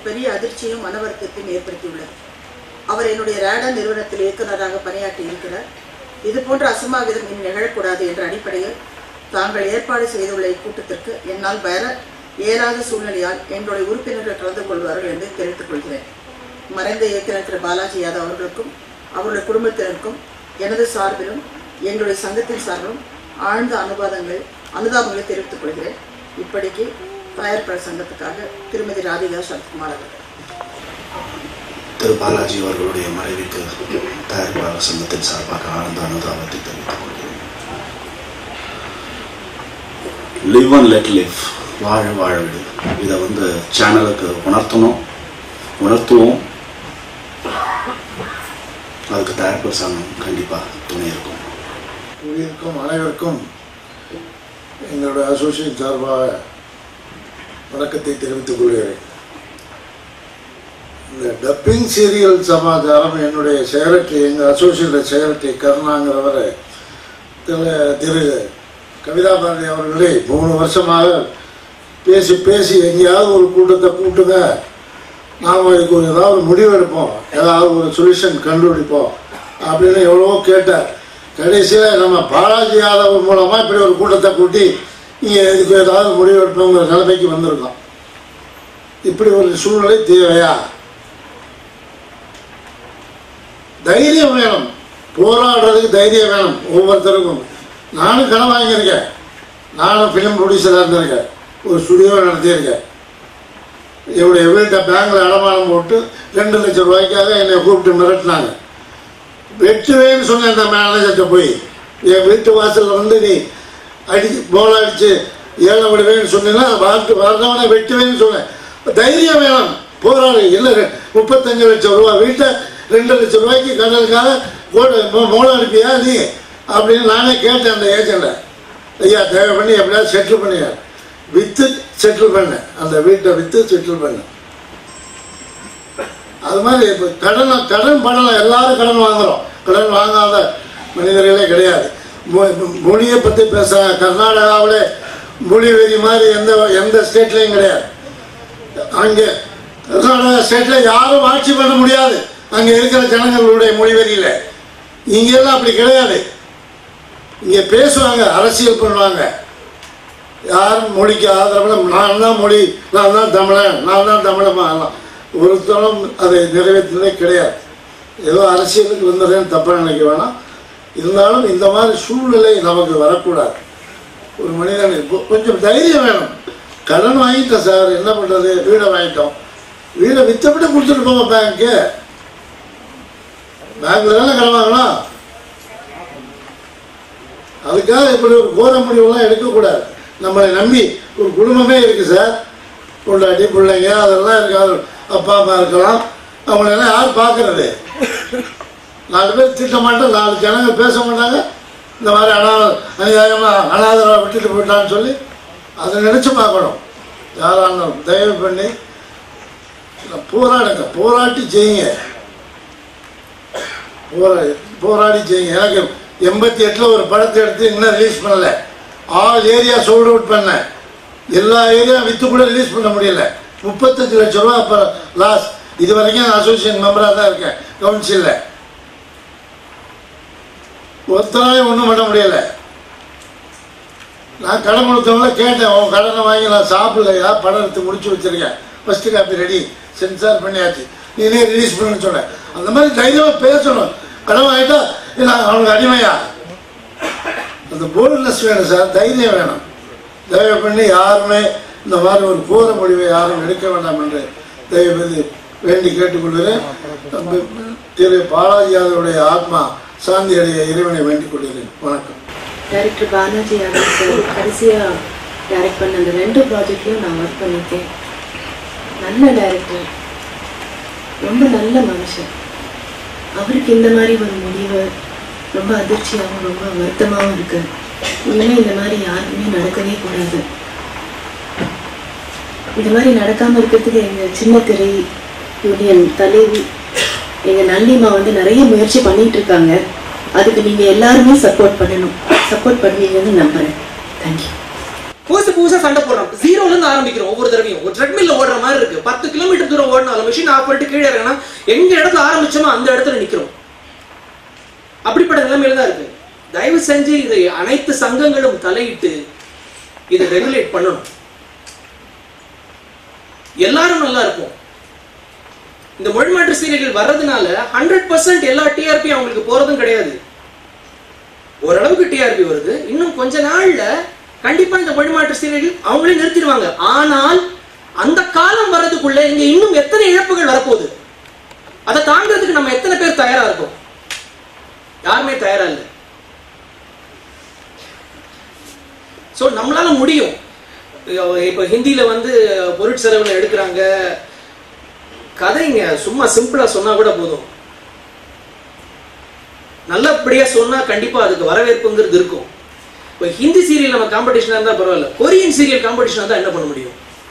பெரிய அதிர்ச்சியும் மன வருத்தத்தையும் ஏற்படுத்தியுள்ளது அவர் என்னுடைய ரேடா நிறுவனத்தில் இயக்குநராக பணியாற்றி இருக்கிறார் இது போன்ற அசம்பாவிதம் இனி நிகழக்கூடாது என்ற அடிப்படையில் தாங்கள் ஏற்பாடு செய்துள்ள இக்கூட்டத்திற்கு என்னால் வர இயலாத சூழ்நிலையால் என்னுடைய உறுப்பினர்கள் கலந்து கொள்வார்கள் என்று தெரிவித்துக் கொள்கிறேன் மறைந்த இயக்குநர் திரு பாலாஜி யாதவ் அவர்களுக்கும் அவருடைய குடும்பத்தினருக்கும் எனது சார்பிலும் எங்களுடைய சங்கத்தின் சார்பிலும் ஆழ்ந்த அனுபாதங்கள் அனுதாபங்களை தெரிவித்துக் கொள்கிறேன் இப்படிக்கு தயாரிப்பாளர் சங்கத்துக்காக திருமதி ராதிகா சரத்குமார் அவர்கள் திரு பாலாஜி அவர்களுடைய மறைவுக்கு தயாரிப்பாளர் சங்கத்தின் சார்பாக ஆழ்ந்த அனுதாபத்தை தெரிவித்துக் கொள்கிறேன் லிவ் அண்ட் லெட் லிவ் வாழ வாழ விடு இதை வந்து சேனலுக்கு உணர்த்தணும் உணர்த்துவோம் அதுக்கு தயாரிப்பாளர் சங்கம் கண்டிப்பாக துணை இருக்கும் கூடியிருக்கும் அனைவருக்கும் எங்களோட அசோசியேஷன் சார்பாக வணக்கத்தை தெரிவித்துக் கொள்கிறேன் இந்த டப்பிங் சீரியல் சமாச்சாரம் என்னுடைய செக்ரட்டரி எங்கள் அசோசியேட் செக்ரட்டரி கருணாங்கிறவர் திரு திரு கவிதா பாரதி அவர்களே மூணு வருஷமாக பேசி பேசி எங்கேயாவது ஒரு கூட்டத்தை கூட்டுங்க நாம் இதுக்கு ஒரு ஏதாவது முடிவு எடுப்போம் ஏதாவது ஒரு சொல்யூஷன் கண்டுபிடிப்போம் அப்படின்னு எவ்வளவோ கேட்டார் கடைசியில் நம்ம பாலாஜி யாதவ் மூலமாக இப்படி ஒரு கூட்டத்தை கூட்டி இங்கே இதுக்கு ஏதாவது முடிவு எடுப்போங்கிற நிலைமைக்கு வந்திருக்கோம் இப்படி ஒரு சூழ்நிலை தேவையா தைரியம் வேணும் போராடுறதுக்கு தைரியம் வேணும் ஒவ்வொருத்தருக்கும் நானும் கடன் வாங்கியிருக்கேன் நானும் ஃபிலிம் ப்ரொடியூசராக இருந்திருக்கேன் ஒரு ஸ்டுடியோ நடத்தியிருக்கேன் என்னுடைய வீட்டை பேங்க்ல அடமானம் போட்டு ரெண்டு லட்சம் ரூபாய்க்காக என்னை கூப்பிட்டு மிரட்டினாங்க வெட்டுவேன்னு சொன்னேன் அந்த மேனேஜர்கிட்ட போய் என் வீட்டு வாசல்ல வந்து நீ அடிச்சு போல அடிச்சு ஏழை விடுவேன்னு சொன்னீங்கன்னா வாழ்த்து வரவனை வெட்டுவேன்னு சொன்னேன் தைரியம் வேணும் போராடு இல்லை ரெ- முப்பத்தஞ்சு லட்சம் ரூபா வீட்டை ரெண்டு லட்சம் ரூபாய்க்கு கடனுக்காக கோட மோளம் அனுப்பியா நீ அப்படின்னு நானே கேட்டேன் அந்த ஏஜெண்ட்டை ஐயா தேவை பண்ணி எப்படியாவது செட்டில் பண்ணியா வித்து செட்டில் பண்ணேன் அந்த வீட்டை வித்து செட்டில் பண்ணேன் அது மாதிரி இப்போ கடன் கடன் பண்ணலாம் எல்லாரும் கடன் வாங்குறோம் கடன் வாங்காத மனிதர்களே கிடையாது மொ- மொழியை பற்றி பேசுகிறாங்க கர்நாடகாவில் மொழி வெறி மாதிரி எந்த எந்த ஸ்டேட்லேயும் கிடையாது அங்கே கர்நாடகா ஸ்டேட்டில் யாரும் ஆட்சி பண்ண முடியாது அங்கே இருக்கிற ஜனங்களுடைய மொழி வெறியில் இங்கெல்லாம் அப்படி கிடையாது இங்கே பேசுவாங்க அரசியல் பண்ணுவாங்க யாரும் மொழிக்கு ஆதரவில் நான் தான் மொழி நான் தான் தமிழன் நான் தான் தமிழமா எல்லாம் ஒருத்தரும் அதை நிறைவேற்றினதே கிடையாது ஏதோ அரசியலுக்கு வந்ததேன்னு தப்பாக நினைக்க வேணாம் இருந்தாலும் இந்த மாதிரி சூழ்நிலை நமக்கு வரக்கூடாது ஒரு மனிதனுக்கு கொ- கொஞ்சம் தைரியம் வேணும் கடன் வாங்கிட்டோம் சார் என்ன பண்ணுறது வீடை வாங்கிட்டோம் வீடை வித்தப்பட்டு கொடுத்துட்டு போங்க பேங்க்கு பேங்க்ல தானே கடன் வாங்கலாம் அதுக்காக இப்படி ஒரு கோர முடிவுலாம் எடுக்கக்கூடாது நம்மளை நம்பி ஒரு குடும்பமே இருக்கு சார் பொண்டாட்டி பிள்ளைங்க அதெல்லாம் இருக்கு அது அப்பா அம்மா இருக்கலாம் அவங்களெல்லாம் யார் பார்க்கறது நாலு பேர் திட்ட மாட்டோம் நாலு ஜனங்க பேச மாட்டாங்க இந்த மாதிரி அனா அநியாயமாக அனாதரவாக விட்டுட்டு போயிட்டான்னு சொல்லி அதை நினச்சி பார்க்கணும் யாராக இருந்தாலும் தயவு பண்ணி போராடுங்க போராட்டி செய்யுங்க போராடி போராடி செய்யுங்க எனக்கு எண்பத்தி எட்டில் ஒரு படத்தை எடுத்து இன்னும் ரிலீஸ் பண்ணல ஆல் ஏரியா சோல்ட் அவுட் பண்ணேன் எல்லா ஏரியா வித்து கூட ரிலீஸ் பண்ண முடியல முப்பத்தஞ்சு லட்சம் ரூபா அப்போ லாஸ் இது வரைக்கும் அசோசியேஷன் மெம்பராக தான் இருக்கேன் கவுன்சிலில் ஒருத்தராலையும் ஒன்றும் பண்ண முடியல நான் கடன் கொடுத்தவங்கள கேட்டேன் உன் கடனை வாங்கி நான் சாப்பிடலையா படம் எடுத்து முடிச்சு வச்சிருக்கேன் ஃபர்ஸ்ட் காப்பி ரெடி சென்சார் பண்ணியாச்சு நீனே ரிலீஸ் பண்ணு சொன்னேன் அந்த மாதிரி தைரியமாக பேசணும் கடன் வாங்கிட்டா நான் அவனுக்கு அடிமையா அந்த போல்ட்னஸ் வேணும் சார் தைரியம் வேணும் தயவு பண்ணி யாருமே இந்த மாதிரி ஒரு கோர முடிவை யாரும் எடுக்க வேண்டாம் என்று தயவு செய்து வேண்டி கேட்டுக்கொள்கிறேன் நம்ம திரு பாலாஜி யாதவுடைய ஆத்மா சாந்தி அடைய இறைவனை வேண்டிக் கொள்கிறேன் வணக்கம் டைரக்டர் பாலாஜி யாதவ் சார் கடைசியாக டைரக்ட் பண்ண அந்த ரெண்டு ப்ராஜெக்ட்லையும் நான் ஒர்க் பண்ணியிருக்கேன் நல்ல டைரக்டர் ரொம்ப நல்ல மனுஷன் அவருக்கு இந்த மாதிரி ஒரு முடிவு ரொம்ப அதிர்ச்சியாகவும் ரொம்ப வருத்தமாகவும் இருக்கு இனிமேல் இந்த மாதிரி யாருக்குமே நடக்கவே கூடாது இந்த மாதிரி நடக்காம இருக்கிறதுக்கு எங்க சின்ன திரை யூனியன் தலைவி எங்க நந்திமா வந்து நிறைய முயற்சி பண்ணிட்டு இருக்காங்க அதுக்கு நீங்க எல்லாருமே சப்போர்ட் பண்ணணும் சப்போர்ட் பண்ணுவீங்கன்னு நம்புறேன் தேங்க்யூ புதுசு புதுசா சண்டை போடுறோம் ஜீரோல இருந்து இருந்து ஆரம்பிக்கிறோம் ஒவ்வொரு தடவையும் ஒரு ட்ரெட்மில்ல ஓடுற மாதிரி இருக்கு பத்து கிலோமீட்டர் தூரம் ஓடினாலும் மிஷின் ஆஃப் பண்ணிட்டு கீழே இறங்கினா எங்க இடத்துல ஆரம்பிச்சோமோ அந்த இடத்துல நிக்கிறோம் அப்படிப்பட்ட நிலைமையில தான் இருக்கு தயவு செஞ்சு இதை அனைத்து சங்கங்களும் தலையிட்டு இதை ரெகுலேட் பண்ணணும் எல்லாரும் நல்லா இருக்கும் இந்த மொழிமாற்று சீரியல்கள் வர்றதுனால ஹண்ட்ரட் பர்சன்ட் எல்லா டிஆர்பி அவங்களுக்கு போறதும் கிடையாது ஓரளவுக்கு டிஆர்பி வருது இன்னும் கொஞ்ச நாள்ல கண்டிப்பா இந்த மொழிமாற்று சீரியல்கள் அவங்களே நிறுத்திடுவாங்க ஆனால் அந்த காலம் வர்றதுக்குள்ள இங்க இன்னும் எத்தனை இழப்புகள் வரப்போகுது அதை தாண்டறதுக்கு நம்ம எத்தனை பேர் தயாரா இருக்கோம் யாருமே தயாரா இல்லை ஸோ நம்மளால முடியும் இப்போ ஹிந்தியில வந்து பொருட்செலவுல எடுக்கிறாங்க கதைங்க சும்மா சிம்பிளா சொன்னா கூட போதும் நல்லபடியா சொன்னா கண்டிப்பா அதுக்கு வரவேற்புங்கிறது இருக்கும் இப்போ ஹிந்தி சீரியல் நம்ம காம்படிஷனா இருந்தா பரவாயில்ல கொரியன் சீரியல் காம்படிஷனா இருந்தா என்ன பண்ண முடியும்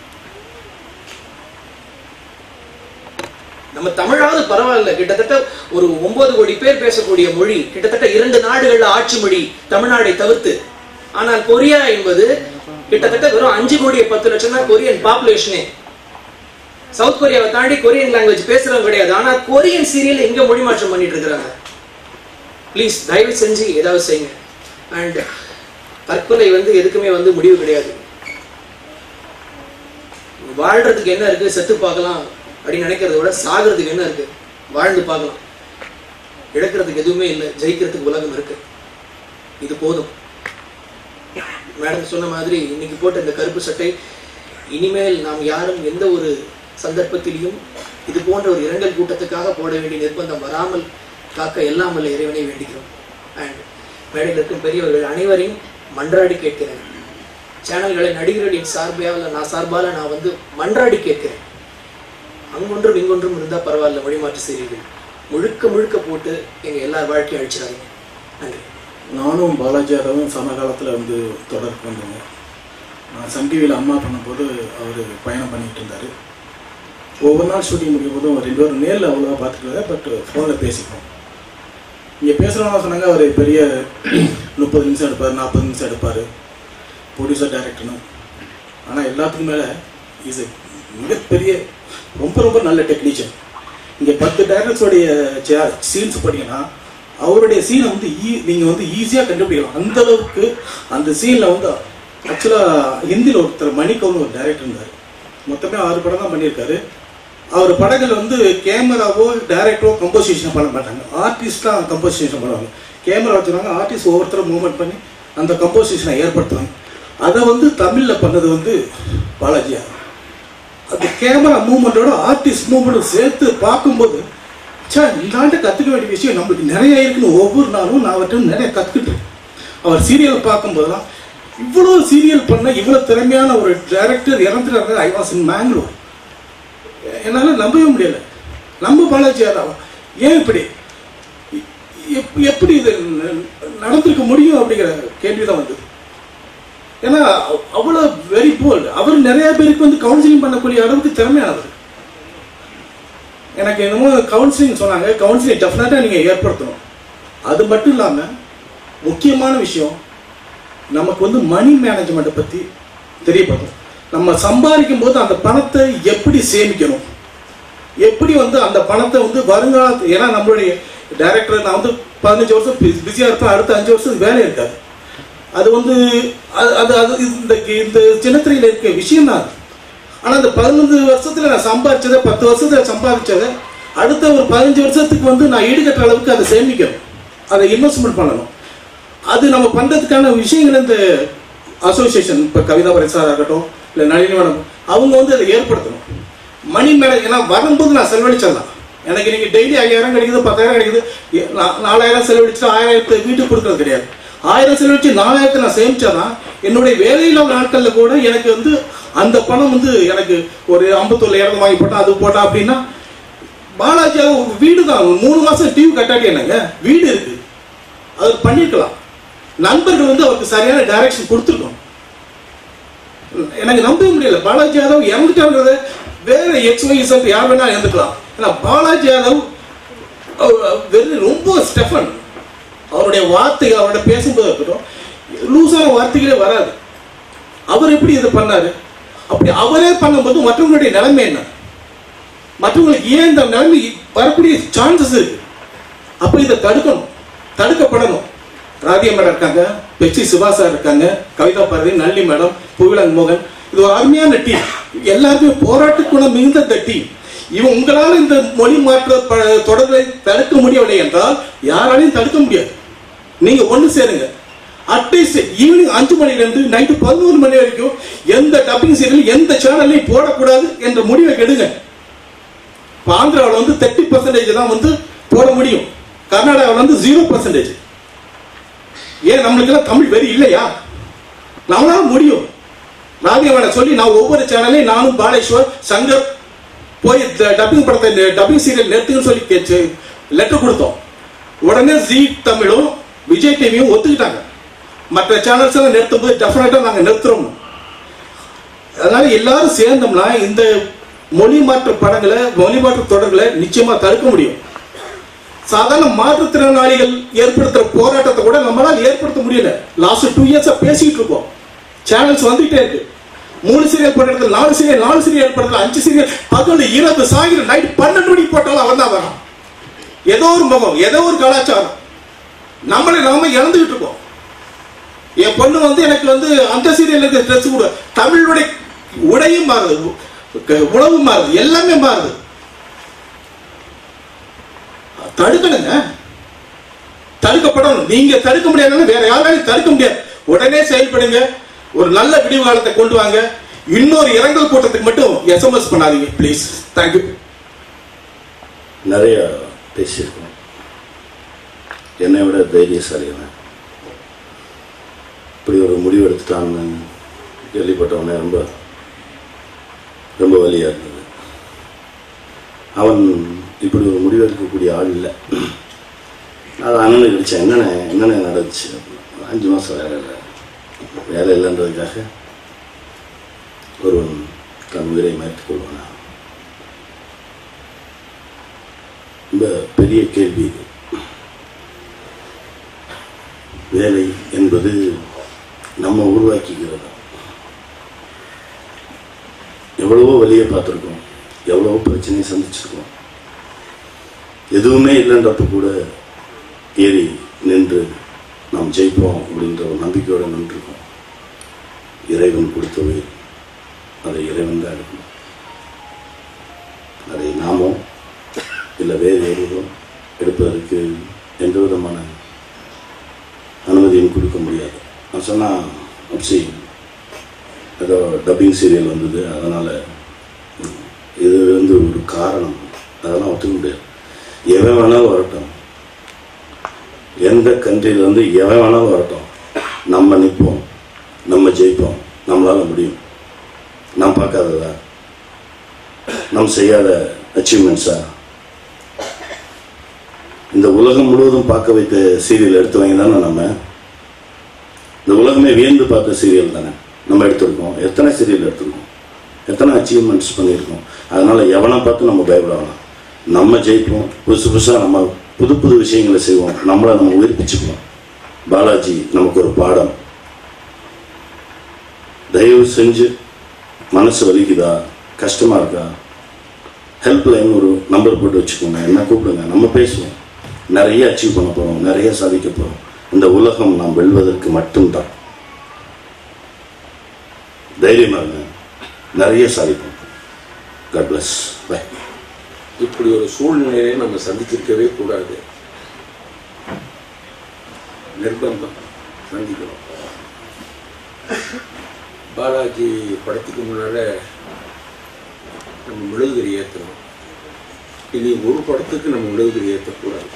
நம்ம தமிழாவது பரவாயில்ல கிட்டத்தட்ட ஒரு ஒன்பது கோடி பேர் பேசக்கூடிய மொழி கிட்டத்தட்ட இரண்டு நாடுகள்ல ஆட்சி மொழி தமிழ்நாடை தவிர்த்து ஆனால் கொரியா என்பது கிட்டத்தட்ட வெறும் அஞ்சு கோடி பத்து லட்சம் தான் கொரியன் பாப்புலேஷனே சவுத் கொரியாவை தாண்டி கொரியன் லாங்குவேஜ் பேசுறவங்க கிடையாது ஆனா கொரியன் சீரியல் எங்க மொழி மாற்றம் பண்ணிட்டு இருக்கிறாங்க ப்ளீஸ் தயவு செஞ்சு ஏதாவது செய்யுங்க அண்ட் தற்கொலை வந்து எதுக்குமே வந்து முடிவு கிடையாது வாழ்றதுக்கு என்ன இருக்கு செத்து பார்க்கலாம் அப்படின்னு நினைக்கிறத விட சாகிறதுக்கு என்ன இருக்கு வாழ்ந்து பார்க்கலாம் இழக்கிறதுக்கு எதுவுமே இல்லை ஜெயிக்கிறதுக்கு உலகம் இருக்கு இது போதும் மேடம் சொன்ன மாதிரி இன்னைக்கு போட்ட இந்த கருப்பு சட்டை இனிமேல் நாம் யாரும் எந்த ஒரு சந்தர்ப்பத்திலையும் இது போன்ற ஒரு இரங்கல் கூட்டத்துக்காக போட வேண்டிய நிர்பந்தம் வராமல் காக்க எல்லாம் வல்ல இறைவனை வேண்டிக்கிறோம் அண்ட் மேடையில் இருக்கும் பெரியவர்கள் அனைவரையும் மன்றாடி கேட்கிறேன் சேனல்களை நடிகர்களின் சார்பால நான் சார்பால நான் வந்து மன்றாடி கேட்கிறேன் அங்கொன்றும் இங்கொன்றும் இருந்தா பரவாயில்ல மொழிமாற்று செய்திகள் முழுக்க முழுக்க போட்டு எங்க எல்லார் வாழ்க்கையும் அழிச்சிடாதீங்க நன்றி நானும் பாலாஜி யாதவும் சமகாலத்தில் வந்து தொடர்பு வந்தேங்க நான் சன் டிவியில் அம்மா பண்ணும்போது அவர் பயணம் பண்ணிட்டு இருந்தார் ஒவ்வொரு நாள் ஷூட்டிங் முடியும் போதும் ரெண்டு பேரும் நேரில் அவ்வளோவா பார்த்துக்கல பட் ஃபோனில் பேசிப்போம் இங்கே பேசுகிறவங்க சொன்னாங்க அவர் பெரிய முப்பது நிமிஷம் எடுப்பார் நாற்பது நிமிஷம் எடுப்பார் ப்ரொடியூசர் டைரக்டர்னு ஆனால் எல்லாத்துக்கும் மேலே இஸ் மிகப்பெரிய ரொம்ப ரொம்ப நல்ல டெக்னீஷியன் இங்கே பத்து டைரக்டர்ஸோடைய சீன்ஸ் படிங்கன்னா அவருடைய சீனை வந்து ஈ நீங்கள் வந்து ஈஸியாக கண்டுபிடிக்கலாம் அந்த அளவுக்கு அந்த சீனில் வந்து ஆக்சுவலாக ஹிந்தியில் ஒருத்தர் மணிக்கவுன்னு ஒரு டைரக்டர் இருந்தார் மொத்தமே ஆறு படம் தான் பண்ணியிருக்காரு அவர் படங்கள் வந்து கேமராவோ டைரக்டரோ கம்போசிஷன் பண்ண மாட்டாங்க ஆர்டிஸ்ட் தான் கம்போசிஷன் பண்ணுவாங்க கேமரா வச்சுருவாங்க ஆர்டிஸ்ட் ஒவ்வொருத்தரும் மூவ்மெண்ட் பண்ணி அந்த கம்போசிஷனை ஏற்படுத்துவாங்க அதை வந்து தமிழில் பண்ணது வந்து பாலாஜியா அந்த கேமரா மூவ்மெண்ட்டோட ஆர்டிஸ்ட் மூவ்மெண்ட்டும் சேர்த்து பார்க்கும்போது சே இந்த ஆண்டு கற்றுக்க வேண்டிய விஷயம் நம்மளுக்கு நிறைய இருக்குன்னு ஒவ்வொரு நாளும் நான் அவர்கிட்ட நிறைய கற்றுக்கிட்டு இருக்கேன். அவர் சீரியல் பார்க்கும்போதெல்லாம் இவ்வளோ சீரியல் பண்ண இவ்வளோ திறமையான ஒரு டைரக்டர் இறந்துட்டாங்க ஐ வாஸ் இன் மேங்களூர் என்னால் நம்பவே முடியல நம்ம பாலாஜி யாதவா ஏன் இப்படி எப்- எப்படி இது ந- நடந்திருக்க முடியும் அப்படிங்கிற கேள்விதான் வந்தது ஏன்னா அவ்- அவ்வளோ வெரி போல்டு அவர் நிறைய பேருக்கு வந்து கவுன்சிலிங் பண்ணக்கூடிய அளவுக்கு திறமையானவர் எனக்கு என்னமோ கவுன்சிலிங் சொன்னாங்க கவுன்சிலிங் டெஃபினட்டாக நீங்கள் ஏற்படுத்தணும் அது மட்டும் இல்லாமல் முக்கியமான விஷயம் நமக்கு வந்து மணி மேனேஜ்மெண்ட்டை பற்றி தெரியப்படும் நம்ம சம்பாதிக்கும் போது அந்த பணத்தை எப்படி சேமிக்கணும் எப்படி வந்து அந்த பணத்தை வந்து வருங்காலத்து ஏன்னா நம்மளுடைய டைரக்டர் நான் வந்து பதினஞ்சு வருஷம் பிஸியாக இருப்பேன் அடுத்த அஞ்சு வருஷத்துக்கு வேலை இருக்காது அது வந்து அது அது அது இந்த இந்த சின்னத்திரையில் இருக்க விஷயம் தான் அது ஆனால் அந்த பதினஞ்சு வருஷத்துல நான் சம்பாதிச்சதை பத்து வருஷத்துல சம்பாதிச்சதை அடுத்த ஒரு பதினஞ்சு வருஷத்துக்கு வந்து நான் ஈடுகட்டுற அளவுக்கு அதை சேமிக்கணும் அதை இன்வெஸ்ட்மெண்ட் பண்ணணும் அது நம்ம பண்றதுக்கான விஷயங்கள் இந்த அசோசியேஷன் இப்போ கவிதா பரிசாராக இருக்கட்டும் இல்லை நளினிவனம் அவங்க வந்து அதை ஏற்படுத்தணும் மணி மேலே ஏன்னா வரும்போது நான் செலவழிச்சிடலாம் எனக்கு இன்னைக்கு டெய்லி ஐயாயிரம் கிடைக்குது பத்தாயிரம் கிடைக்குது எ- நா- நாலாயிரம் செலவழிச்சுட்டு ஆயிரத்தை வீட்டுக்கு கொடுக்கறது கிடையாது ஆயிரம் செலவழிச்சு நாலாயிரத்தை நான் சேமிச்சாதான் என்னுடைய வேலையில்லா நாட்களில் கூட எனக்கு வந்து அந்த பணம் வந்து எனக்கு ஒரு ஐம்பத்தொரு இடம் வாங்கி போட்டா அது போட்டா அப்படின்னா பாலாஜி அவங்க வீடு தான் மூணு மாசம் டிவி கட்டாட்டி என்னங்க வீடு இருக்கு அவர் பண்ணிருக்கலாம் நண்பர்கள் வந்து அவருக்கு சரியான டைரக்ஷன் கொடுத்துருக்கணும் எனக்கு நம்பவே முடியல பாலாஜி யாதவ் இறந்துட்டாங்கிறத வேற எக்ஸ் ஒய் இசட் யார் வேணா இறந்துக்கலாம் ஏன்னா பாலாஜி யாதவ் அவர் வெறும் ரொம்ப ஸ்டெஃபன் அவருடைய வார்த்தை அவரோட பேசும்போது இருக்கட்டும் லூசான வார்த்தைகளே வராது அவர் எப்படி இதை பண்ணாரு அப்படி அவரே பண்ணும்போது மற்றவங்களுடைய நிலைமை என்ன மற்றவங்களுக்கு ஏன் இந்த நிலைமை வரக்கூடிய சான்சஸ் இருக்கு அப்ப இதை தடுக்கணும் தடுக்கப்படணும் ராதியா மேடம் இருக்காங்க பெச்சி சிவா சார் இருக்காங்க கவிதா பாரதி நல்லி மேடம் புவிலன் மோகன் இது ஒரு அருமையான டீம் எல்லாருமே போராட்ட குணம் மிகுந்த இந்த டீம் இவன் உங்களால் இந்த மொழி மாற்ற ப- தொடர்பை தடுக்க முடியவில்லை என்றால் யாராலையும் தடுக்க முடியாது நீங்க ஒண்ணு சேருங்க அட்லீஸ்ட் ஈவினிங் அஞ்சு மணில இருந்து நைட்டு பதினோரு மணி வரைக்கும் எந்த டப்பிங் சீரியல் எந்த சேனல்லையும் போடக்கூடாது என்ற முடிவை எடுங்க இப்ப ஆந்திராவில் வந்து தேர்ட்டி பர்சன்டேஜ் தான் வந்து போட முடியும் கர்நாடகாவில் வந்து ஜீரோ பர்சன்டேஜ் ஏன் நம்மளுக்கெல்லாம் தமிழ் வெறி இல்லையா நம்மளால முடியும் ராதியவனை சொல்லி நான் ஒவ்வொரு சேனலையும் நானும் பாலேஸ்வர் சங்கர் போய் டப்பிங் படத்தை டப்பிங் சீரியல் நிறுத்துங்கன்னு சொல்லி கேச்சு லெட்டர் கொடுத்தோம் உடனே ஜி தமிழும் விஜய் டிவியும் ஒத்துக்கிட்டாங்க மற்ற சேனல்ஸ் எல்லாம் நிறுத்தும் போது டெஃபினட்டா நாங்க நிறுத்துறோம் அதனால எல்லாரும் சேர்ந்தோம்னா இந்த மொழி மாற்ற படங்களை மொழி மாற்ற தொடர்களை நிச்சயமா தடுக்க முடியும் சாதாரண மாற்றுத்திறனாளிகள் ஏற்படுத்துற போராட்டத்தை கூட நம்மளால ஏற்படுத்த முடியல லாஸ்ட் டூ இயர்ஸா பேசிட்டு இருக்கோம் சேனல்ஸ் வந்துட்டே இருக்கு மூணு சீரியல் பண்றது நாலு சீரியல் நாலு சீரியல் பண்றது அஞ்சு சீரியல் பகல் இரவு சாயங்காலம் நைட் பன்னெண்டு மணிக்கு போட்டாலும் அவன் தான் வரான் ஏதோ ஒரு முகம் ஏதோ ஒரு கலாச்சாரம் நம்மளை நாம இழந்துகிட்டு இருக்கோம் என் பொண்ணு வந்து எனக்கு வந்து அந்த சீரியலுக்கு ட்ரெஸ் கூட தமிழுடைய உடையும் மாறுது உ- உணவு மாறுது எல்லாமே மாறுது தடுக்கணுங்க தடுக்கப்படணும் நீங்க தடுக்க முடியாதுன்னு வேற யாராலையும் தடுக்க முடியாது உடனே செயல்படுங்க ஒரு நல்ல விடிவு காலத்தை கொண்டு வாங்க இன்னொரு இரங்கல் கூட்டத்துக்கு மட்டும் எஸ்எம்எஸ் பண்ணாதீங்க ப்ளீஸ் தேங்க்யூ நிறைய பேசியிருக்கோம் என்னை விட தைரியசாலி அவன் இப்படி ஒரு முடிவு எடுத்துட்டான்னு கேள்விப்பட்டவனே ரொம்ப ரொம்ப வலியாக இருந்தது அவன் இப்படி ஒரு முடிவு எடுக்கக்கூடிய ஆள் இல்லை அது அண்ணனுக்கு அடித்தேன் என்னண்ணே என்னண்ணே நடந்துச்சு அஞ்சு மாதம் வேலை இல்லை வேலை இல்லைன்றதுக்காக ஒருவன் தன் உயிரை மாற்றிக் கொள்வானா ரொம்ப பெரிய கேள்வி இது வேலை என்பது நம்ம உருவாக்கிக்கிறது எவ்வளவோ வழியை பார்த்துருக்கோம் எவ்வளவோ பிரச்சனையை சந்திச்சிருக்கோம் எதுவுமே இல்லைன்றப்ப கூட ஏறி நின்று நாம் ஜெயிப்போம் அப்படின்ற ஒரு நம்பிக்கையோடு நின்றுருக்கோம் இறைவன் கொடுத்த உயிர் அதை இறைவன் தான் எடுக்கணும் அதை நாமோ இல்லை வேறு எதுவும் எடுப்பதற்கு எந்த விதமான அனுமதியும் கொடுக்க முடியாது நான் சொன்னால் அப்சி ஏதோ டப்பிங் சீரியல் வந்தது அதனால் இது வந்து ஒரு காரணம் அதெல்லாம் ஒத்துக்க முடியாது எவன் வேணாலும் வரட்டும் எந்த கண்ட்ரியில வந்து எவன் வேணாலும் வரட்டும் நம்ம நிற்போம் நம்ம ஜெயிப்போம் நம்மளால முடியும் நாம் பார்க்காததா நாம் செய்யாத அச்சீவ்மெண்ட்ஸா இந்த உலகம் முழுவதும் பார்க்க வைத்த சீரியல் எடுத்தவங்க தானே நம்ம இந்த உலகமே வியந்து பார்த்த சீரியல் தானே நம்ம எடுத்திருக்கோம் எத்தனை சீரியல் எடுத்திருக்கோம் எத்தனை அச்சீவ்மெண்ட்ஸ் பண்ணியிருக்கோம் அதனால எவனை பார்த்து நம்ம பயப்பட வேணாம் நம்ம ஜெயிப்போம் புதுசு புதுசாக நம்ம புது புது விஷயங்களை செய்வோம் நம்மளை நம்ம உயிர்ப்பிச்சுக்குவோம் பாலாஜி நமக்கு ஒரு பாடம் தயவு செஞ்சு மனசு வலிக்குதா கஷ்டமா இருக்கா ஹெல்ப் லைன் ஒரு நம்பர் போட்டு வச்சுக்கோங்க என்ன கூப்பிடுங்க நம்ம பேசுவோம் நிறைய அச்சீவ் பண்ண போறோம் நிறைய சாதிக்க போறோம் இந்த உலகம் நாம் வெல்வதற்கு மட்டும்தான் தைரியமா இருங்க நிறைய சாதிப்போம் காட் பிளஸ் பை இப்படி ஒரு சூழ்நிலையை நம்ம சந்திச்சிருக்கவே கூடாது நிர்பந்தம் சந்திக்கிறோம் பாலாஜி படத்துக்கு முன்னால நம்ம மெழுகுதிரி ஏற்றணும் இனி ஒரு படத்துக்கு நம்ம மெழுகுதிரி ஏற்றக்கூடாது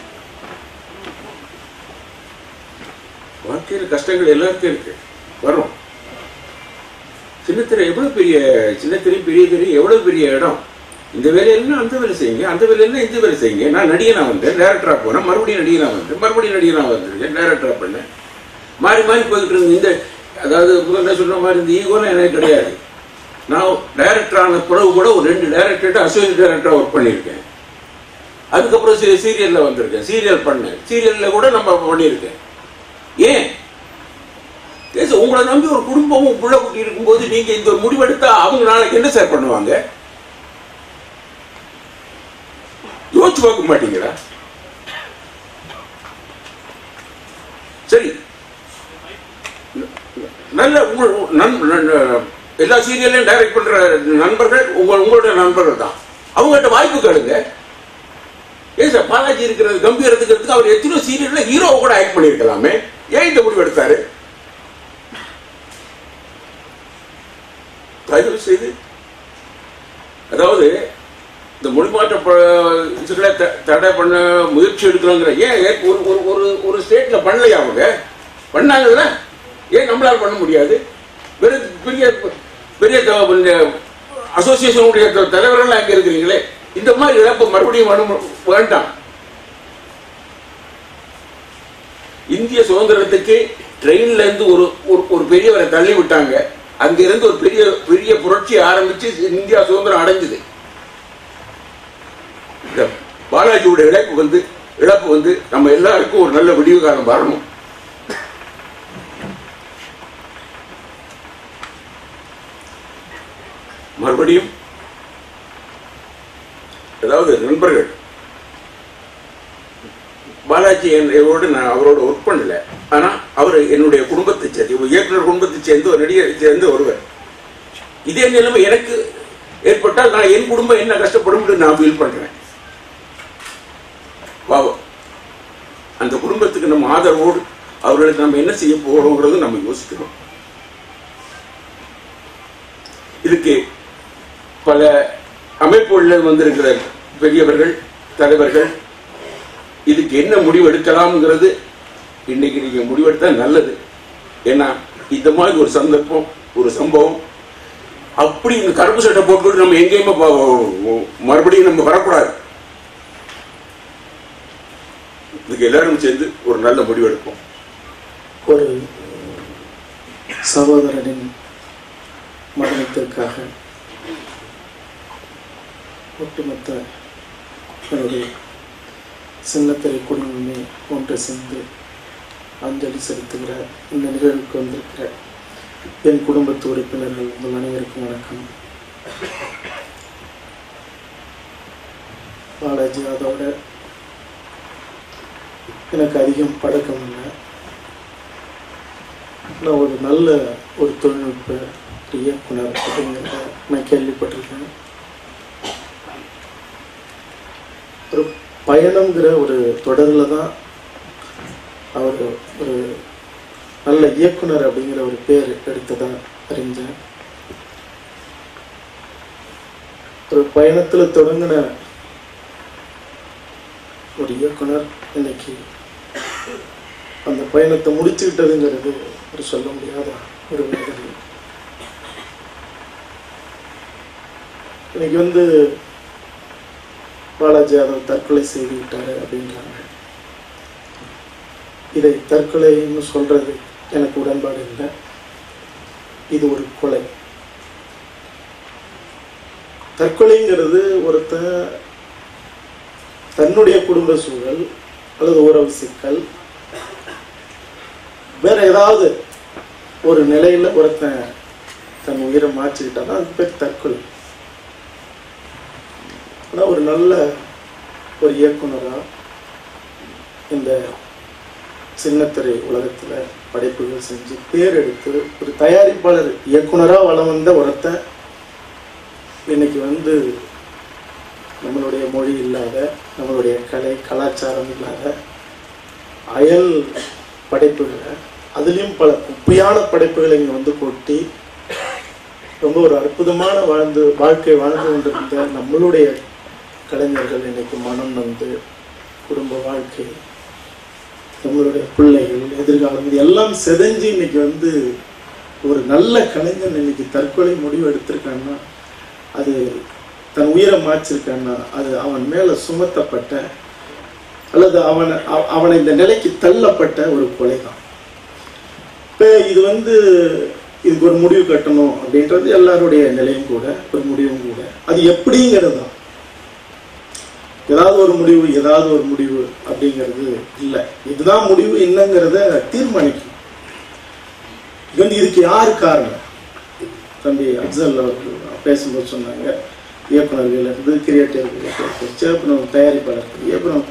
வாழ்க்கையில் கஷ்டங்கள் எல்லாருக்கும் இருக்கு வரும் சின்னத்திரை எவ்வளவு பெரிய சின்னத்திரை பெரிய திரை எவ்வளவு பெரிய இடம் இந்த வேலையில அந்த வேலை செய்யுங்க அந்த வேலையில இந்த வேலை செய்யுங்க நான் நடிகனா வந்தேன் டேரக்டரா போனேன் மறுபடியும் நடிகனா வந்தேன் மறுபடியும் நடிகனா வந்திருக்கேன் டேரக்டரா பண்ணேன் மாறி மாறி போய்கிட்டு இருந்த இந்த அதாவது முதல்ல சொன்ன மாதிரி இந்த ஈகோலாம் எனக்கு கிடையாது நான் டைரக்டர் ஆன பிறகு கூட ஒரு ரெண்டு டைரக்டர்கிட்ட அசோசியேட் டைரக்டரா ஒர்க் பண்ணியிருக்கேன் அதுக்கப்புறம் சீரியல்ல வந்திருக்கேன் சீரியல் பண்ணேன் சீரியல்ல கூட நம்ம பண்ணியிருக்கேன் ஏன் ஏசு, உங்களை நம்பி ஒரு குடும்பமும் புள்ள குட்டி இருக்கும்போது நீங்க இந்த ஒரு முடிவெடுத்தா அவங்க நாளைக்கு என்ன சார் பண்ணுவாங்க யோசிச்சு பார்க்க மாட்டீங்களா சரி நல்ல உங்கள் நண்- நண்- எல்லா சீரியலையும் டைரக்ட் பண்ற நண்பர்கள் உங்க உங்களுடைய நண்பர்கள் தான் அவங்ககிட்ட வாய்ப்பு கேளுங்க ஏன் சார் பாலாஜி இருக்கிறது கம்பீர் இருக்கிறதுக்கு அவர் எத்தனையோ சீரியல்ல ஹீரோவை கூட ஆக்ட் பண்ணியிருக்கலாமே ஏன் இந்த முடிவு எடுத்தாரு தயவு செய்து அதாவது இந்த மொழிமாற்ற ப- இதுகளை த- தடை பண்ண முயற்சி எடுக்கலாங்கிற ஏன் ஏன் ஒரு ஒரு ஒரு ஒரு ஸ்டேட்ல பண்ணலையா அவங்க பண்ணாங்கல்ல ஏன் நம்மளால பண்ண முடியாது பெரிய பெரிய பெரிய அசோசியேஷனுடைய தலைவர்கள் அங்க இருக்கிறீங்களே இந்த மாதிரி இழப்பு மறுபடியும் வேணும் வேண்டாம் இந்திய சுதந்திரத்துக்கு ட்ரெயின்ல இருந்து ஒரு ஒரு- ஒரு பெரியவரை தள்ளி விட்டாங்க அங்க இருந்து ஒரு பெரிய பெரிய புரட்சி ஆரம்பிச்சு இந்தியா சுதந்திரம் அடைஞ்சது இந்த பாலாஜியோட இழப்பு வந்து இழப்பு வந்து நம்ம எல்லாருக்கும் ஒரு நல்ல விடிவு காலம் வரணும் மறுபடியும் அதாவது நண்பர்கள் பாலாஜி என்னோட நான் அவரோட ஒர்க் பண்ணல ஆனா அவர் என்னுடைய குடும்பத்தை சேர்ந்து ஒரு இயக்குனர் குடும்பத்தை சேர்ந்து ஒரு நடிகரை சேர்ந்து ஒருவர் இதே நிலைமை எனக்கு ஏற்பட்டால் நான் என் குடும்பம் என்ன கஷ்டப்படும் நான் ஃபீல் பண்றேன் பாவம் அந்த குடும்பத்துக்கு நம்ம ஆதரவோடு அவர்களுக்கு நம்ம என்ன செய்ய போறோங்கிறது நம்ம யோசிக்கணும் இதுக்கு பல அமைப்புகளில் வந்திருக்கிற பெரியவர்கள் தலைவர்கள் இதுக்கு என்ன முடிவு எடுக்கலாம்ங்கிறது இன்னைக்கு நீங்க முடிவெடுத்தா நல்லது ஏன்னா இந்த மாதிரி ஒரு சந்தர்ப்பம் ஒரு சம்பவம் அப்படி இந்த கருப்பு சட்டை போட்டுட்டு நம்ம எங்கேயுமே போ- மறுபடியும் நம்ம வரக்கூடாது இதுக்கு எல்லாரும் சேர்ந்து ஒரு நல்ல முடிவு எடுப்போம் ஒரு சகோதரனின் மரணத்திற்காக ஒட்டுமொத்த என்னுடைய சின்னத்திரை குடும்பமே ஒன்று சேர்ந்து அஞ்சலி செலுத்துகிற இந்த நிகழ்வுக்கு வந்திருக்கிற என் குடும்பத்து உறுப்பினர்கள் உங்கள் அனைவருக்கும் வணக்கம் பாலாஜி அதோட எனக்கு அதிகம் பழக்கம் இல்லை நான் ஒரு நல்ல ஒரு தொழில்நுட்ப ஒரு இயக்குனர் அப்படிங்கிறத நான் கேள்விப்பட்டிருக்கேன் ஒரு பயணம்ங்கிற ஒரு தொடரில் தான் அவர் ஒரு நல்ல இயக்குனர் அப்படிங்கிற ஒரு பேர் எடுத்ததா அறிஞ்சேன் ஒரு பயணத்தில் தொடங்கின ஒரு இயக்குனர் இன்னைக்கு அந்த பயணத்தை முடிச்சுக்கிட்டதுங்கிறது ஒரு சொல்ல முடியாத ஒரு வேதனை இன்னைக்கு வந்து பாலாஜி யாதவ் தற்கொலை செய்து விட்டாரு அப்படின்றாங்க இதை தற்கொலைன்னு சொல்றது எனக்கு உடன்பாடு இல்லை இது ஒரு கொலை தற்கொலைங்கிறது ஒருத்தன் தன்னுடைய குடும்ப சூழல் அல்லது உறவு சிக்கல் வேற ஏதாவது ஒரு நிலையில ஒருத்தன் தன் உயிரை மாற்றிக்கிட்டாதான் அது பேர் தற்கொலை ஆனா ஒரு நல்ல ஒரு இயக்குனரா இந்த சின்னத்திரை உலகத்துல படைப்புகள் செஞ்சு பேர் எடுத்து ஒரு தயாரிப்பாளர் இயக்குனரா வளம் வந்த ஒருத்தன் இன்னைக்கு வந்து நம்மளுடைய மொழி இல்லாத நம்மளுடைய கலை கலாச்சாரம் இல்லாத அயல் படைப்புகளை அதுலேயும் பல குப்பையான படைப்புகளை இங்கே வந்து கொட்டி ரொம்ப ஒரு அற்புதமான வாழ்ந்து வாழ்க்கை வாழ்ந்து கொண்டிருந்த நம்மளுடைய கலைஞர்கள் இன்னைக்கு மனம் வந்து குடும்ப வாழ்க்கை நம்மளுடைய பிள்ளைகள் எதிர்காலம் இது எல்லாம் செதஞ்சு இன்னைக்கு வந்து ஒரு நல்ல கலைஞன் இன்னைக்கு தற்கொலை முடிவு எடுத்திருக்கான்னா அது தன் உயிரை மாய்ச்சிருக்கான்னா அது அவன் மேல சுமத்தப்பட்ட அல்லது அவனை அவ- அவனை இந்த நிலைக்கு தள்ளப்பட்ட ஒரு கொலை தான் இப்போ இது வந்து இதுக்கு ஒரு முடிவு கட்டணும் அப்படின்றது எல்லாருடைய நிலையும் கூட ஒரு முடிவும் கூட அது எப்படிங்கிறது தான் ஏதாவது ஒரு முடிவு ஏதாவது ஒரு முடிவு அப்படிங்கிறது இல்லை இதுதான் முடிவு என்னங்கிறத தீர்மானிக்கும் இது வந்து இதுக்கு யாரு காரணம் தம்பி அப்சல் அவர்கள் பேசும்போது சொன்னாங்க இயக்குனர்கள் இருந்து கிரியேட்டர்கள் சேர்ப்பனம் தயாரிப்பாளர்கள் இயக்குனர்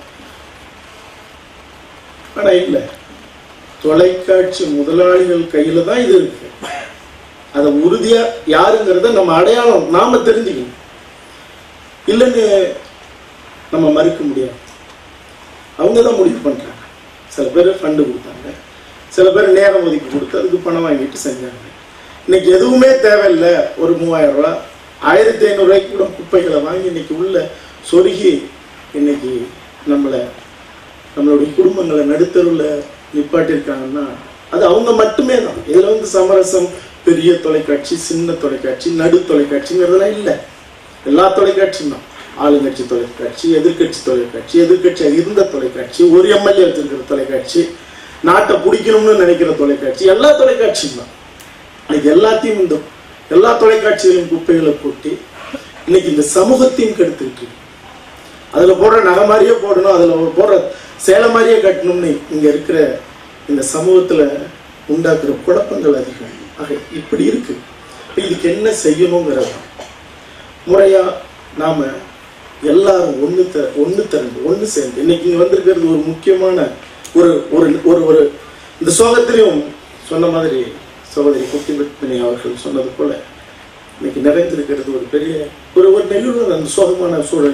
ஆனா இல்லை தொலைக்காட்சி முதலாளிகள் கையில தான் இது இருக்கு அதை உறுதியா யாருங்கிறத நம்ம அடையாளம் நாம தெரிஞ்சுக்கணும் இல்லைன்னு நம்ம மறுக்க முடியாது அவங்க தான் முடிவு பண்றாங்க சில பேர் ஃபண்டு கொடுத்தாங்க சில பேர் நேரம் ஒதுக்கி கொடுத்து அதுக்கு பணம் வாங்கிட்டு செஞ்சாங்க இன்னைக்கு எதுவுமே தேவையில்லை ஒரு மூவாயிரம் ரூபாய் ஆயிரத்தி ஐநூறுரூவாய்க்கு கூட குப்பைகளை வாங்கி இன்னைக்கு உள்ள சொருகி இன்னைக்கு நம்மளை நம்மளுடைய குடும்பங்களை நடுத்தருவில் நிப்பாட்டியிருக்காங்கன்னா அது அவங்க மட்டுமே தான் இதுல வந்து சமரசம் பெரிய தொலைக்காட்சி சின்ன தொலைக்காட்சி நடு தொலைக்காட்சிங்கிறதுலாம் இல்லை எல்லா தொலைக்காட்சியும் தான் ஆளுங்கட்சி தொலைக்காட்சி எதிர்க்கட்சி தொலைக்காட்சி எதிர்க்கட்சி இருந்த தொலைக்காட்சி ஒரு எம்எல்ஏ வச்சிருக்கிற தொலைக்காட்சி நாட்டை பிடிக்கணும்னு நினைக்கிற தொலைக்காட்சி எல்லா தொலைக்காட்சியும் தான் இன்னைக்கு எல்லாத்தையும் இந்த எல்லா தொலைக்காட்சிகளையும் குப்பைகளை போட்டு இன்னைக்கு இந்த சமூகத்தையும் கெடுத்துக்கிட்டு இருக்கு. அதுல போடுற நகை மாதிரியே போடணும் அதுல போடுற சேலை மாதிரியே கட்டணும்னு இங்க இருக்கிற இந்த சமூகத்துல உண்டாக்குற குழப்பங்கள் அதிகம் ஆக இப்படி இருக்கு இப்ப இதுக்கு என்ன செய்யணுங்கிறது முறையா நாம எல்லாரும் ஒண்ணு த ஒண்ணு திரண்டு ஒண்ணு சேர்ந்து இன்னைக்கு இங்க வந்திருக்கிறது ஒரு முக்கியமான ஒரு ஒரு ஒரு ஒரு இந்த சோகத்திலையும் சொன்ன மாதிரி சகோதரி குட்டிமணி அவர்கள் சொன்னது போல இன்னைக்கு நிறைந்திருக்கிறது ஒரு பெரிய ஒரு ஒரு நெல்லூர் அந்த சோகமான சூழல்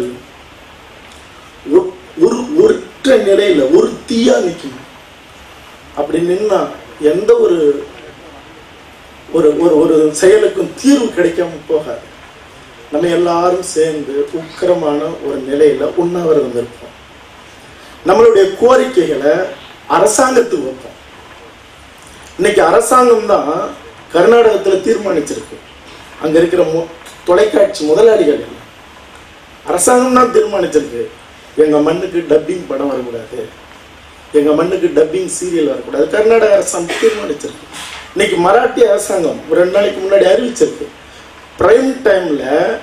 ஒரு- ஒரு ஒற்ற நிலையில ஒரு தீயா நிக்கணும் அப்படி நின்னா எந்த ஒரு ஒரு ஒரு ஒரு செயலுக்கும் தீர்வு கிடைக்காம போகாது நம்ம எல்லாரும் சேர்ந்து உக்கிரமான ஒரு நிலையில உண்ணாவிரதம் இருப்போம் நம்மளுடைய கோரிக்கைகளை அரசாங்கத்துக்கு வைப்போம் இன்னைக்கு அரசாங்கம் தான் கர்நாடகத்துல தீர்மானிச்சிருக்கு அங்க இருக்கிற மு- தொலைக்காட்சி முதலாளிகள் எல்லாம். அரசாங்கம் தான் தீர்மானிச்சிருக்கு எங்க மண்ணுக்கு டப்பிங் படம் வரக்கூடாது எங்க மண்ணுக்கு டப்பிங் சீரியல் வரக்கூடாது கர்நாடக அரசாங்கம் தீர்மானிச்சிருக்கு இன்னைக்கு மராட்டிய அரசாங்கம் ஒரு ரெண்டு நாளைக்கு முன்னாடி அறிவிச்சிருக்கு பிரைம் டைம்ல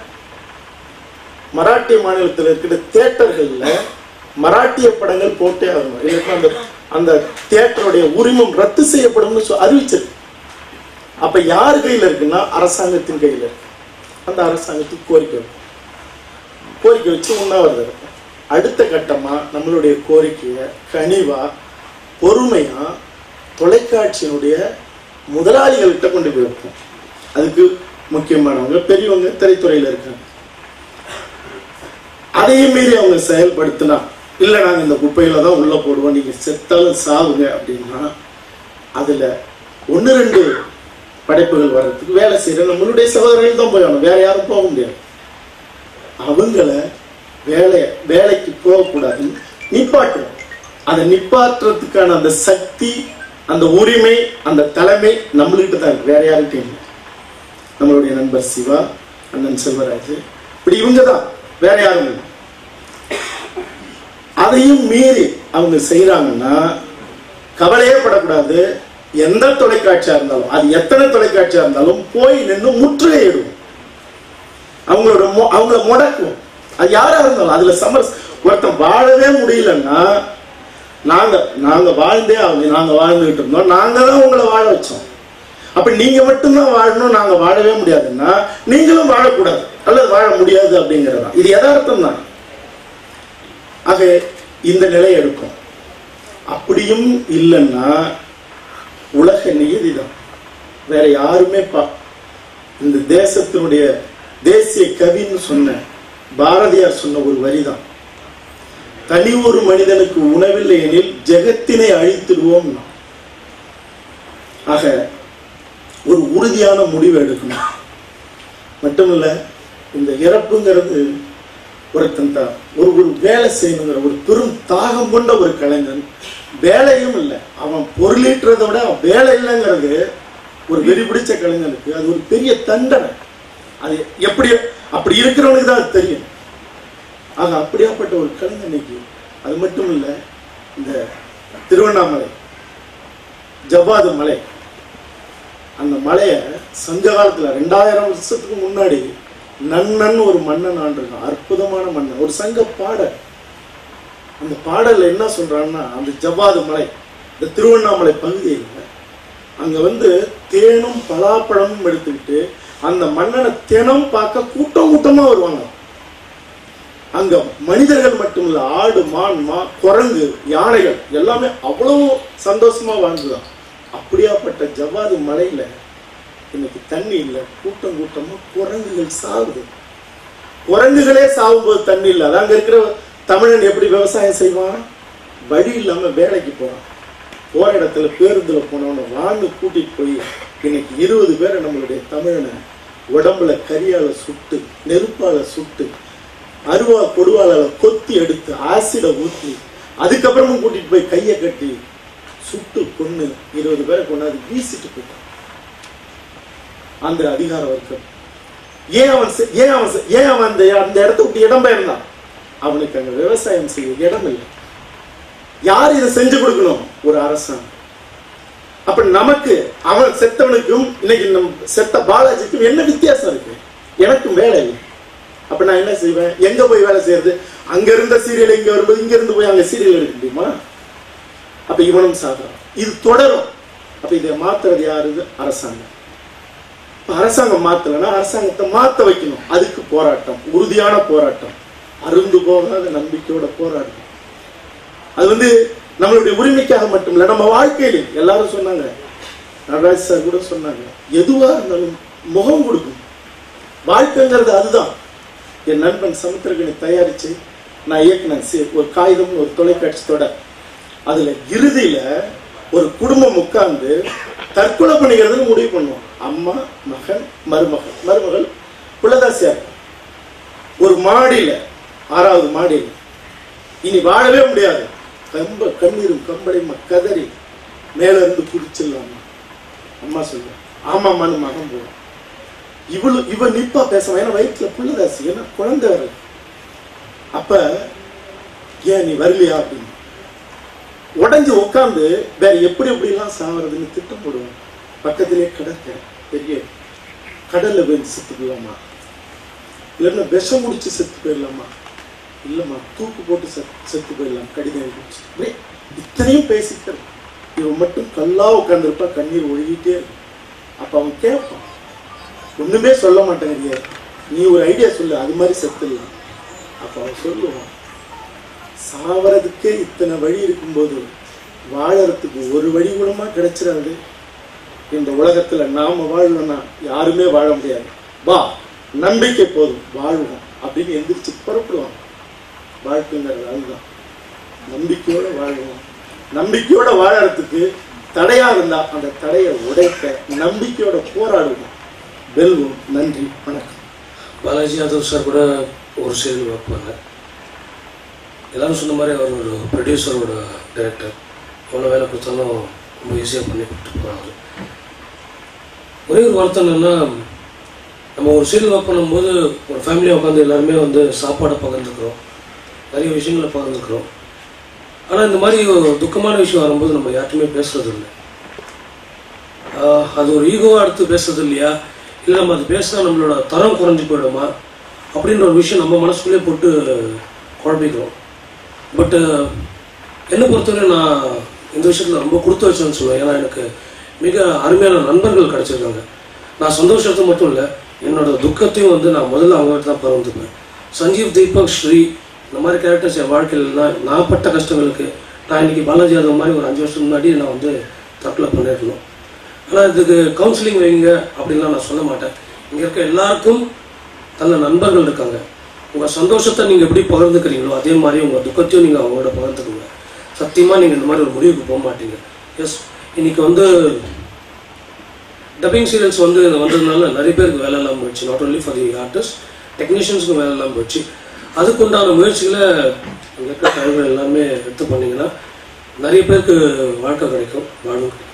மராட்டிய மாநிலத்தில் இருக்கிற தியேட்டர்கள்ல மராட்டிய படங்கள் போட்டே ஆகணும் இல்லைன்னா அந்த அந்த தியேட்டருடைய உரிமம் ரத்து செய்யப்படும்னு சொ- அறிவிச்சிருக்கு அப்ப யார் கையில இருக்குன்னா அரசாங்கத்தின் கையில இருக்கு அந்த அரசாங்கத்துக்கு கோரிக்கை வைப்போம். கோரிக்கை வச்சு உண்ணாவிரதம் இருக்கும் அடுத்த கட்டமா நம்மளுடைய கோரிக்கையை கனிவா பொறுமையா தொலைக்காட்சியினுடைய முதலாளிகள்கிட்ட கொண்டு போய் வைப்போம் அதுக்கு முக்கியமானவங்க பெரியவங்க திரைத்துறையில இருக்காங்க அதையும் மீறி அவங்க செயல்படுத்தினா இல்ல நாங்க இந்த குப்பையில தான் உள்ள போடுவோம் நீங்க செத்தாலும் சாவுங்க அப்படின்னா அதுல ஒன்னு ரெண்டு படைப்புகள் வர்றதுக்கு வேலை செய்யற நம்மளுடைய சகோதரர்கள் தான் போய் ஆகணும் வேற யாரும் போக முடியாது அவங்கள வேலை வேலைக்கு போகக்கூடாது நிப்பாட்டணும் அதை நிப்பாட்டுறதுக்கான அந்த சக்தி அந்த உரிமை அந்த தலைமை நம்மளுக்கிட்ட தான் இருக்கு வேற யாருக்கிட்டையும் இல்லை நம்மளுடைய நண்பர் சிவா அண்ணன் செல்வராஜ் இப்படி இவங்க தான் வேற யாரும் இல்லை அதையும் மீறி அவங்க செய்யறாங்கன்னா கவலையே படக்கூடாது எந்த தொலைக்காட்சியா இருந்தாலும் அது எத்தனை தொலைக்காட்சியா இருந்தாலும் போய் நின்று முற்றுகையிடுவோம் அவங்களோட மொ- அவங்கள முடக்குவோம் அது யாரா இருந்தாலும் அதுல சமரஸ் ஒருத்தன் வாழவே முடியலன்னா நாங்க நாங்க வாழ்ந்தே ஆகணும் நாங்க வாழ்ந்துகிட்டு இருந்தோம் நாங்க தான் உங்களை வாழ வச்சோம் அப்ப நீங்க மட்டும்தான் வாழணும் நாங்க வாழவே முடியாதுன்னா நீங்களும் வாழக்கூடாது அல்லது வாழ முடியாது அப்படிங்கறதா இது யதார்த்தம் தான் ஆக இந்த நிலை எடுக்கும் அப்படியும் இல்லைன்னா உலக நியதிதான் வேற யாருமே பா இந்த தேசத்தினுடைய தேசிய கவின்னு சொன்ன பாரதியார் சொன்ன ஒரு வரிதான் தனி ஒரு மனிதனுக்கு உணவில்லை எனில் ஜெகத்தினை அழித்திடுவோம் ஆக ஒரு உறுதியான முடிவு எடுக்கணும் மட்டுமில்ல இந்த இறப்புங்கிறது ஒருத்தன் தான் ஒரு ஒரு வேலை செய்யணுங்கிற ஒரு பெரும் தாகம் கொண்ட ஒரு கலைஞன் வேலையும் இல்லை அவன் பொருளீட்டுறதை விட அவன் வேலை இல்லைங்கிறது ஒரு வெறி பிடிச்ச கலைஞனுக்கு அது ஒரு பெரிய தண்டனை அது எப்படி அப்படி இருக்கிறவனுக்கு தான் அது தெரியும் ஆக அப்படியாப்பட்ட ஒரு கலைஞனுக்கு அது மட்டும் இல்லை இந்த திருவண்ணாமலை ஜவ்வாது மலை அந்த மலையை சங்க காலத்துல ரெண்டாயிரம் வருஷத்துக்கு முன்னாடி நன்னன் ஒரு மன்னன் ஆண்டிருக்கான் அற்புதமான மன்னன் ஒரு சங்க பாடல் அந்த பாடல்ல என்ன சொல்றான்னா அந்த ஜவ்வாது மலை இந்த திருவண்ணாமலை பகுதியில் அங்க வந்து தேனும் பலாப்பழமும் எடுத்துக்கிட்டு அந்த மன்னனை தினம் பார்க்க கூட்டம் கூட்டமா வருவாங்க அங்க மனிதர்கள் மட்டுமில்ல ஆடு மான் மா குரங்கு யானைகள் எல்லாமே அவ்வளவு சந்தோஷமா வாழ்ந்துதான் அப்படியாப்பட்ட ஜவ்வாது மலையில இன்னைக்கு தண்ணி இல்லை கூட்டம் கூட்டமா குரங்குகள் சாகுது குரங்குகளே சாகும்போது தண்ணி இல்லை அது அங்க இருக்கிற தமிழன் எப்படி விவசாயம் செய்வான் வழி இல்லாம வேலைக்கு போறான் போற இடத்துல பேருந்துல போனவன வான்னு கூட்டிட்டு போய் இன்னைக்கு இருபது பேரை நம்மளுடைய தமிழனை உடம்புல கரியால சுட்டு நெருப்பால சுட்டு அருவா கொடுவால கொத்தி எடுத்து ஆசிட ஊத்தி அதுக்கப்புறமும் கூட்டிட்டு போய் கையை கட்டி சுட்டு கொன்னு இருபது பேரை கொண்டாந்து வீசிட்டு போயிட்டான் அந்த அதிகார வர்க்கம் ஏன் அவன் செ- ஏன் அவன் செ- ஏன் அவன் அந்த அந்த இடத்த விட்டு இடம் பெயர்ந்தான் அவனுக்கு அங்க விவசாயம் செய்ய இடம் இல்லை யார் இதை செஞ்சு கொடுக்கணும் ஒரு அரசாங்கம் அப்ப நமக்கு அவன் செத்தவனுக்கும் இன்னைக்கு நம் செத்த பாலாஜிக்கும் என்ன வித்தியாசம் இருக்கு எனக்கும் வேலை இல்லை அப்ப நான் என்ன செய்வேன் எங்க போய் வேலை செய்யறது அங்க இருந்த சீரியல் இங்க வரும்போது இங்க இருந்து போய் அங்க சீரியல் எடுக்க முடியுமா அப்ப இவனும் சாகுறான் இது தொடரும் அப்ப இதை மாத்துறது யாரு இது? அரசாங்கம் இப்ப அரசாங்கம் மாத்தலைன்னா அரசாங்கத்தை மாத்த வைக்கணும் அதுக்கு போராட்டம் உறுதியான போராட்டம் அருந்து போகாத நம்பிக்கையோட போராட்டம் அது வந்து நம்மளுடைய உரிமைக்காக மட்டும் இல்ல நம்ம வாழ்க்கையில எல்லாரும் சொன்னாங்க நடராஜ் சார் கூட சொன்னாங்க எதுவா இருந்தாலும் முகம் கொடுக்கும் வாழ்க்கைங்கிறது அதுதான் என் நண்பன் சமுத்திரகனை தயாரிச்சு நான் இயக்குனேன் சி- ஒரு காகிதம் ஒரு தொலைக்காட்சி தொடர் அதுல இறுதியில ஒரு குடும்பம் உட்கார்ந்து தற்கொலை பண்ணிக்கிறதுன்னு முடிவு பண்ணுவோம் அம்மா மகன் மருமகன் மருமகள் குலதாசியார் ஒரு மாடியில ஆறாவது மாடியில இனி வாழவே முடியாது கம்ப கண்ணீரும் கம்பளையுமா கதறி மேல இருந்து குதிச்சிடலாமா அம்மா சொல்லுவேன் ஆமாம்மான்னு மகன் போடும் இவளு இவ நிப்பா பேசுவான் ஏன்னா வயிற்றுல புள்ளதாசி ஏன்னா குழந்தை வர அப்ப ஏன் நீ வரலையா அப்படின்னு உடஞ்சு உட்காந்து வேற எப்படி எப்படிலாம் சாவறதுன்னு திட்டம் போடுவான் பக்கத்திலே கடற்கரை பெரிய கடல்ல போய் செத்து போயிடலாமா இல்லைன்னா விஷம் முடிச்சு செத்து போயிடலாமா இல்லம்மா தூக்கு போட்டு செத்- செத்து போயிடலாம் கடிதம் எழுதி அப்படியே இத்தனையும் பேசிக்கிறது இவன் மட்டும் கல்லா உட்காந்துருப்பா கண்ணீர் ஒழுகிட்டே இருக்கும் அப்ப அவன் கேட்பான் ஒண்ணுமே சொல்ல மாட்டேங்கிறிய நீ ஒரு ஐடியா சொல்லு அது மாதிரி செத்துடலாம் அப்ப அவன் சொல்லுவான் சாவறதுக்கே இத்தனை வழி இருக்கும்போது வாழறதுக்கு ஒரு வழி கூடமா கிடைச்சிடாது இந்த உலகத்துல நாம வாழணும்னா யாருமே வாழ முடியாது வா நம்பிக்கை போதும் வாழ்வோம் அப்படின்னு எந்திரிச்சு புறப்படுவாங்க வாழ்க்கைங்கிறது அதுதான் நம்பிக்கையோட வாழ்வோம் நம்பிக்கையோட வாழறதுக்கு தடையா இருந்தா அந்த தடையை உடைக்க நம்பிக்கையோட போராடுவோம் வெல்வோம் நன்றி வணக்கம் பாலாஜி யாதவ் சார் கூட ஒரு சீரியல் ஒர்க் பண்ணேன் எல்லாரும் சொன்ன மாதிரி அவர் ஒரு ப்ரொடியூசரோட டைரக்டர் எவ்வளோ வேலை கொடுத்தாலும் ரொம்ப ஈஸியாக பண்ணி கொடுத்துட்டு போகிறாங்க ஒரே ஒரு வருத்தம் என்னென்னா நம்ம ஒரு சீரியல் ஒர்க் பண்ணும்போது ஒரு ஃபேமிலியாக உட்காந்து எல்லாருமே வந்து சாப்பாடை பகிர்ந்துக்கிறோம் நிறைய விஷயங்களை பகிர்ந்துக்கிறோம் ஆனால் இந்த மாதிரி ஒரு துக்கமான விஷயம் வரும்போது நம்ம யார்ட்டுமே பேசுறது இல்லை ஆஹ் அது ஒரு ஈகோவாக எடுத்து பேசுறது இல்லையா இல்லை நம்ம அது பேசினா நம்மளோட தரம் குறைஞ்சு போயிடுமா அப்படின்ற ஒரு விஷயம் நம்ம மனசுக்குள்ளே போட்டு குழப்பிக்கிறோம் பட்டு என்னை பொறுத்தவரை நான் இந்த விஷயத்தில் ரொம்ப கொடுத்து வச்சேன்னு சொல்லுவேன் ஏன்னா எனக்கு மிக அருமையான நண்பர்கள் கிடைச்சிருக்காங்க நான் சந்தோஷத்தை மட்டும் இல்லை என்னோட துக்கத்தையும் வந்து நான் முதல்ல அவங்ககிட்ட தான் பகிர்ந்துப்பேன் சஞ்சீவ் தீபக் ஸ்ரீ இந்த மாதிரி கேரக்டர்ஸ் என் வாழ்க்கையில் நான் நான் பட்ட கஷ்டங்களுக்கு நான் இன்னைக்கு பாலாஜி யாதவ் மாதிரி ஒரு அஞ்சு வருஷம் முன்னாடி நான் வந்து தற்கொலை பண்ணியிருக்கணும் ஆனால் இதுக்கு கவுன்சிலிங் வைங்க அப்படின்லாம் நான் சொல்ல மாட்டேன் இங்கே இருக்க எல்லாருக்கும் நல்ல நண்பர்கள் இருக்காங்க உங்கள் சந்தோஷத்தை நீங்கள் எப்படி பகிர்ந்துக்கிறீங்களோ அதே மாதிரி உங்கள் துக்கத்தையும் நீங்கள் அவங்களோட பகிர்ந்துக்குங்க சத்தியமாக நீங்கள் இந்த மாதிரி ஒரு முடிவுக்கு போக மாட்டீங்க எஸ் இன்னைக்கு வந்து டப்பிங் சீரியல்ஸ் வந்து வந்ததுனால நிறைய பேருக்கு வேலை இல்லாமல் போயிடுச்சு not only for the artist டெக்னீஷியன்ஸுக்கும் வேலை இல்லாமல் போயிடுச்சு அதுக்குண்டான முயற்சிகளை அங்கே இருக்க தலைவர் எல்லாமே எடுத்து பண்ணீங்கன்னா நிறைய பேருக்கு வாழ்க்கை கிடைக்கும் வாழும் கிடைக்கும்